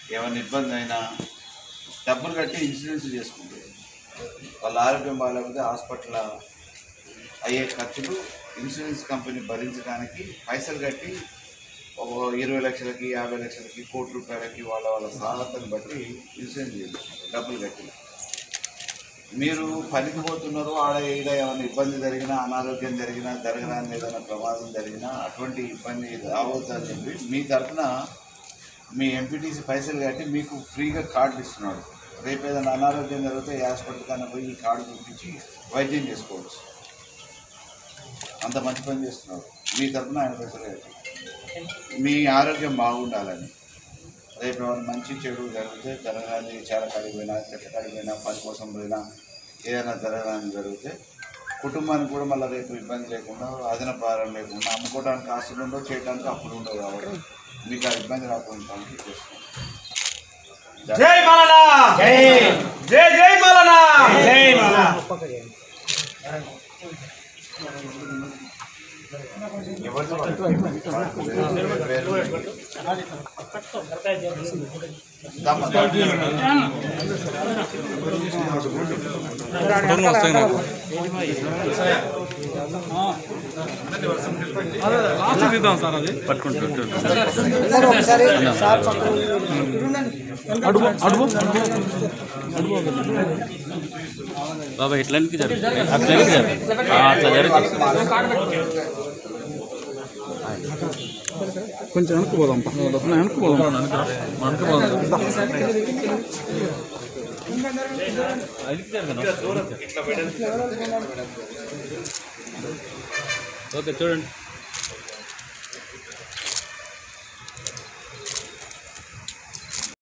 ఏమైనా ఇబ్బంది అయినా డబ్బులు కట్టి ఇన్సూరెన్స్ చేసుకుంటారు వాళ్ళ ఆరోగ్యం బాగాలేకపోతే హాస్పిటల్ అయ్యే ఖర్చులు ఇన్సూరెన్స్ కంపెనీ భరించడానికి పైసలు కట్టి ఒక ఇరవై లక్షలకి యాభై లక్షలకి కోటి రూపాయలకి వాళ్ళ వాళ్ళ సామర్థ్యాన్ని బట్టి ఇన్సూరెన్స్ చేస్తారు డబ్బులు కట్టి మీరు పనికి పోతున్నారు ఆడ ఈడ ఏమైనా ఇబ్బంది జరిగినా అనారోగ్యం జరిగినా జరగడానికి ఏదైనా ప్రమాదం జరిగినా అటువంటి ఇబ్బంది రావద్దని చెప్పి మీ తరఫున మీ ఎంపీటీసీ పైసలు కట్టి మీకు ఫ్రీగా కార్డు ఇస్తున్నాడు రేపు ఏదైనా అనారోగ్యం జరిగితే ఈ హాస్పిటల్ కన్నా పోయి ఈ కార్డు చూపించి వైద్యం చేసుకోవచ్చు అంత మంచి పని చేస్తున్నారు మీ తరఫున ఆయన పైసలు కట్టి మీ ఆరోగ్యం బాగుండాలని రేపు ఏమైనా మంచి చెడు జరిగితే జరగాలి చాలా కాడికి పోయినా చెట్ల కాడికి పోయినా పని కోసం పోయినా ఏదైనా జరగడానికి జరిగితే కుటుంబానికి కూడా మళ్ళీ రేపు ఇబ్బంది లేకుండా అదన భారం లేకుండా అమ్ముకోవడానికి ఆస్తులు ఉండవు చేయడానికి అప్పులు ఉండవు కాబట్టి మీకు ఆ ఇబ్బంది రాకుండా చేస్తున్నాం జై మలనా జై జై జై మలనా జై మలనా బాబా ఎట్లా జరుగుతుంది అట్లా జరుగుతుంది అట్లా జరుగుతుంది కొంచెం వెనక్కి పోదాం వెనక్కి పోదాం వెనక్కి పోదాం ఓకే చూడండి